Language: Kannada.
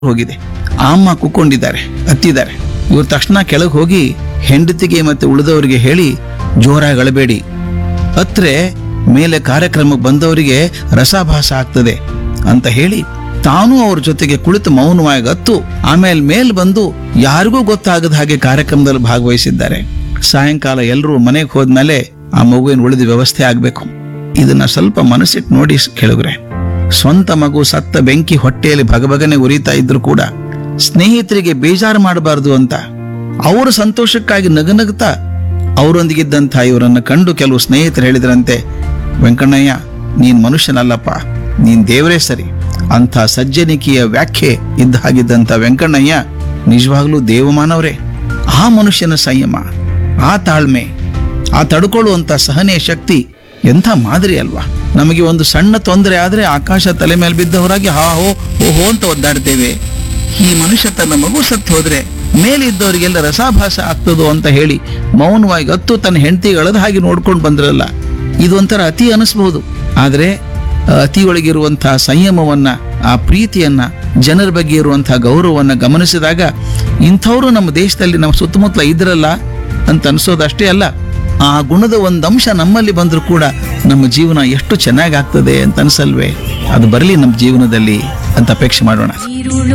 ಹೋಗಿದೆ ಆ ಅಮ್ಮ ಕುಕ್ಕೊಂಡಿದ್ದಾರೆ ಹತ್ತಿದ್ದಾರೆ ಇವ್ರು ತಕ್ಷಣ ಕೆಳಗೆ ಹೋಗಿ ಹೆಂಡತಿಗೆ ಮತ್ತೆ ಉಳಿದವರಿಗೆ ಹೇಳಿ ಜೋರಾಗಿ ಅಳಬೇಡಿ ಹತ್ರೆ ಮೇಲೆ ಕಾರ್ಯಕ್ರಮಕ್ಕೆ ಬಂದವರಿಗೆ ರಸಾಭಾಸ ಆಗ್ತದೆ ಅಂತ ಹೇಳಿ ತಾನೂ ಅವ್ರ ಜೊತೆಗೆ ಕುಳಿತು ಮೌನವಾಗಿ ಹತ್ತು ಆಮೇಲೆ ಮೇಲ್ ಬಂದು ಯಾರಿಗೂ ಗೊತ್ತಾಗದ ಹಾಗೆ ಕಾರ್ಯಕ್ರಮದಲ್ಲಿ ಭಾಗವಹಿಸಿದ್ದಾರೆ ಸಾಯಂಕಾಲ ಎಲ್ಲರೂ ಮನೆಗೆ ಹೋದ್ಮೇಲೆ ಆ ಮಗುವಿನ ಉಳಿದ ವ್ಯವಸ್ಥೆ ಆಗ್ಬೇಕು ಇದನ್ನ ಸ್ವಲ್ಪ ಮನಸ್ಸಿಟ್ಟು ನೋಡಿ ಕೇಳಿದ್ರೆ ಸ್ವಂತ ಮಗು ಸತ್ತ ಬೆಂಕಿ ಹೊಟ್ಟೆಯಲ್ಲಿ ಭಗಭಗನೆ ಉರಿತಾ ಇದ್ರು ಕೂಡ ಸ್ನೇಹಿತರಿಗೆ ಬೇಜಾರು ಮಾಡಬಾರದು ಅಂತ ಅವರ ಸಂತೋಷಕ್ಕಾಗಿ ನಗನಗ್ತಾ ಅವರೊಂದಿಗಿದ್ದಂಥ ಇವರನ್ನ ಕಂಡು ಕೆಲವು ಸ್ನೇಹಿತರು ಹೇಳಿದ್ರಂತೆ ವೆಂಕಣ್ಣಯ್ಯ ನೀನ್ ಮನುಷ್ಯನಲ್ಲಪ್ಪ ನೀನ್ ದೇವರೇ ಸರಿ ಅಂಥ ಸಜ್ಜನಿಕೆಯ ವ್ಯಾಖ್ಯೆ ಇದ್ದ ಹಾಗಿದ್ದಂಥ ವೆಂಕಣ್ಣಯ್ಯ ನಿಜವಾಗ್ಲೂ ದೇವಮಾನವರೇ ಆ ಮನುಷ್ಯನ ಸಂಯಮ ಆ ತಾಳ್ಮೆ ಆ ತಡ್ಕೊಳ್ಳುವಂತ ಸಹನೆಯ ಶಕ್ತಿ ಎಂಥ ಮಾದರಿ ಅಲ್ವಾ ನಮಗೆ ಒಂದು ಸಣ್ಣ ತೊಂದರೆ ಆದ್ರೆ ಆಕಾಶ ತಲೆ ಮೇಲೆ ಬಿದ್ದವರಾಗಿ ಹಾ ಹೋ ಹೋ ಹೋ ಅಂತ ಒದ್ದಾಡ್ತೇವೆ ಈ ಮನುಷ್ಯ ತನ್ನ ಮಗು ಸತ್ತು ಹೋದ್ರೆ ಮೇಲಿದ್ದವರಿಗೆಲ್ಲ ರಸಾಭಾಸ ಆಗ್ತದೋ ಅಂತ ಹೇಳಿ ಮೌನವಾಗಿ ಹತ್ತು ತನ್ನ ಹೆಂಡತಿ ಅಳದ ಹಾಗೆ ನೋಡ್ಕೊಂಡು ಬಂದ್ರಲ್ಲ ಇದು ಒಂಥರ ಅತಿ ಅನಿಸ್ಬಹುದು ಆದ್ರೆ ಆ ಅತಿಯೊಳಗಿರುವಂತಹ ಸಂಯಮವನ್ನ ಆ ಪ್ರೀತಿಯನ್ನ ಜನರ ಬಗ್ಗೆ ಇರುವಂತಹ ಗೌರವವನ್ನ ಗಮನಿಸಿದಾಗ ಇಂಥವ್ರು ನಮ್ಮ ದೇಶದಲ್ಲಿ ನಮ್ಮ ಸುತ್ತಮುತ್ತಲ ಇದ್ರಲ್ಲ ಅಂತ ಅನ್ಸೋದಷ್ಟೇ ಅಲ್ಲ ಆ ಗುಣದ ಒಂದು ಅಂಶ ನಮ್ಮಲ್ಲಿ ಬಂದರೂ ಕೂಡ ನಮ್ಮ ಜೀವನ ಎಷ್ಟು ಚೆನ್ನಾಗಿ ಆಗ್ತದೆ ಅಂತ ಅನ್ಸಲ್ವೇ ಅದು ಬರಲಿ ನಮ್ಮ ಜೀವನದಲ್ಲಿ ಅಂತ ಅಪೇಕ್ಷೆ ಮಾಡೋಣ ಈರುಳು